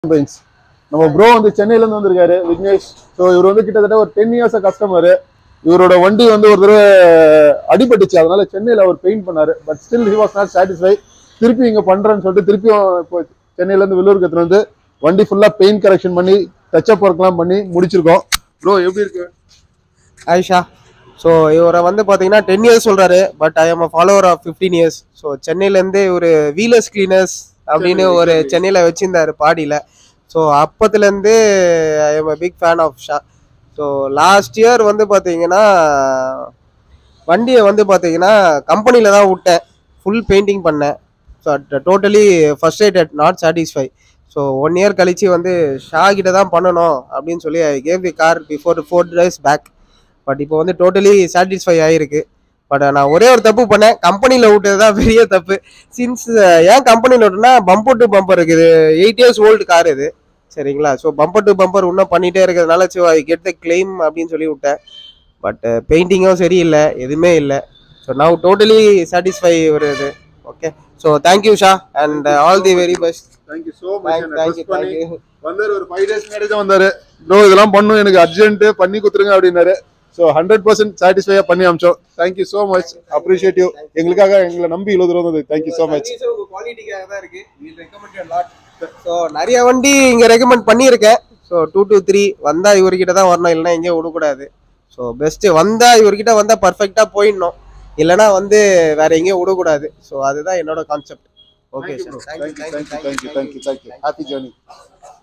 Pains நம்ம bro வந்து சென்னையில இருந்து வந்திருக்காரு விக்னேஷ் ஸோ இவர் வந்து கிட்டத்தட்ட ஒரு டென் இயர்ஸ் கஸ்டமர் இவரோட வண்டி வந்து ஒரு தடவை அடிபட்டுச்சு அதனால சென்னையில அவர் பெயிண்ட் பண்ணாரு but still he was not satisfy திருப்பி இங்க பண்றேன்னு சொல்லிட்டு திருப்பியும் இப்போ சென்னையில இருந்து வெள்ளூருக்கு எடுத்துட்டு வந்து வண்டி ஃபுல்லா பெயிண்ட் கரெக்ஷன் பண்ணி டச்சப் ஒர்க்லாம் பண்ணி முடிச்சிருக்கோம் ப்ரோ எப்படி இருக்கு ஆயிஷா ஸோ இவரை வந்து பார்த்தீங்கன்னா டென் இயர்ஸ் சொல்கிறாரு but I am follower of fifteen years so சென்னையிலேருந்து ஒரு வீலர்ஸ் கிளீனர்ஸ் அப்படின்னு சரி, ஒரு சரி. சென்னையில் வச்சிருந்தாரு பாடியில் ஸோ அப்பத்துலேருந்து I am big fan of Shah so last year வந்து பார்த்தீங்கன்னா வண்டியை வந்து பார்த்தீங்கன்னா கம்பெனியில் தான் விட்டேன் ஃபுல் பெயிண்டிங் பண்ணேன் so totally first not satisfy so one year கழிச்சு வந்து ஷா கிட்ட தான் பண்ணணும் அப்படின்னு சொல்லி I gave the car before four days back but இப்போ வந்து டோட்டலி சாட்டிஸ்ஃபை ஆகிருக்கு பட் நான் ஒரே ஒரு தப்பு பண்ணேன் கம்பெனியில் விட்டது தான் பெரிய தப்பு சின்ஸ் ஏன் கம்பெனியில் விட்டேன்னா பம்பர் டு பம்பர் இருக்குது எயிட் இயர்ஸ் ஓல்டு கார் இது சரிங்களா ஸோ பம்பர் டு பம்பர் இன்னும் பண்ணிகிட்டே இருக்கிறதுனால so I get the claim அப்படின்னு சொல்லி விட்டேன் பட் பெயிண்டிங்கும் சரியில்லை எதுவுமே இல்லை ஸோ நவ் டோட்டலி சாட்டிஸ்ஃபை ஒரு இது okay so thank you Shah and all the very best thank you so thank you thank you வந்தாரு ஒரு ஃபைவ் டேஸ் முன்னாடி தான் வந்தாரு ப்ரோ இதெல்லாம் பண்ணும் எனக்கு அர்ஜென்ட் பண்ணி கொடுத்துருங்க அப்படின்னாரு ஸோ ஹண்ட்ரட் பர்சன்ட் சாட்டிஸ்ஃபையா பண்ணி அமிச்சோம் தேங்க்யூ ஸோ மச் அப்ரிஷியேட்டிவ் எங்களுக்காக எங்களை நம்பி இவ்வளோ தூரம் வந்தது தேங்க்யூ ஸோ மச் உங்க குவாலிட்டிக்காக தான் இருக்கு வி ரெக்கமெண்ட் லாட் ஸோ நிறைய வண்டி இங்க ரெக்கமெண்ட் பண்ணியிருக்கேன் ஸோ டூ டூ த்ரீ வந்தா இவர்கிட்ட தான் வரணும் இல்லைன்னா எங்கேயும் விடக்கூடாது ஸோ பெஸ்ட் வந்தா இவர்கிட்ட வந்தா பர்ஃபெக்டா போயிடணும் இல்லைன்னா வந்து வேற எங்கேயும் விடக்கூடாது ஸோ அதுதான் என்னோட concept okay sir thank you thank you thank you thank you thank you happy journey